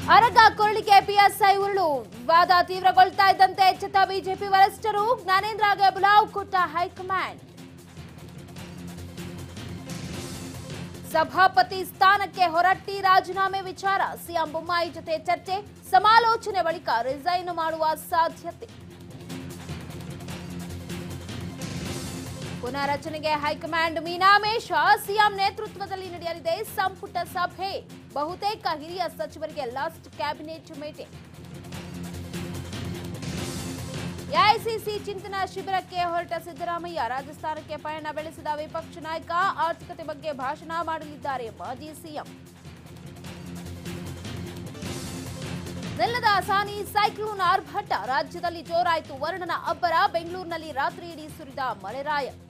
ಅರಗ ಕೊರಳಿಗೆ ಪಿಎಸ್ಐ ಉರುಳು ವಿವಾದ ತೀವ್ರಗೊಳ್ತಾ ಇದ್ದಂತೆ ಎಚ್ಚೆತ್ತ ಬಿಜೆಪಿ ವರಿಷ್ಠರು ಜ್ಞಾನೇಂದ್ರಗೆ ಬುಲಾವ್ ಕೊಟ್ಟ ಹೈಕಮಾಂಡ್ ಸಭಾಪತಿ ಸ್ಥಾನಕ್ಕೆ ಹೊರಟ್ಟಿ ರಾಜೀನಾಮೆ ವಿಚಾರ ಸಿಎಂ ಬೊಮ್ಮಾಯಿ ಜೊತೆ ಚರ್ಚೆ ಸಮಾಲೋಚನೆ ಬಳಿಕ ರಿಸೈನ್ ಮಾಡುವ ಸಾಧ್ಯತೆ ಪುನರಚನೆಗೆ ಹೈಕಮಾಂಡ್ ಮೀನಾಮೇಷ ಸಿಎಂ ನೇತೃತ್ವದಲ್ಲಿ ನಡೆಯಲಿದೆ ಸಂಪುಟ ಸಭೆ ಬಹುತೇಕ ಹಿರಿಯ ಸಚಿವರಿಗೆ ಲಾಸ್ಟ್ ಕ್ಯಾಬಿನೆಟ್ ಮೀಟಿಂಗ್ ಎಐಸಿಸಿ ಚಿಂತನಾ ಶಿಬಿರಕ್ಕೆ ಹೊರಟ ಸಿದ್ದರಾಮಯ್ಯ ರಾಜಸ್ಥಾನಕ್ಕೆ ಪಯಣ ಬೆಳೆಸಿದ ವಿಪಕ್ಷ ನಾಯಕ ಆರ್ಥಿಕತೆ ಬಗ್ಗೆ ಭಾಷಣ ಮಾಡಲಿದ್ದಾರೆ ಮಾಜಿ ಸಿಎಂ ನೆಲದ ಅಸಾನಿ ಸೈಕ್ಲೋನ್ ಆರ್ಭಟ ರಾಜ್ಯದಲ್ಲಿ ಜೋರಾಯಿತು ವರ್ಣನ ಅಬ್ಬರ ಬೆಂಗಳೂರಿನಲ್ಲಿ ರಾತ್ರಿ ಇಡೀ ಸುರಿದ ಮಳೆರಾಯ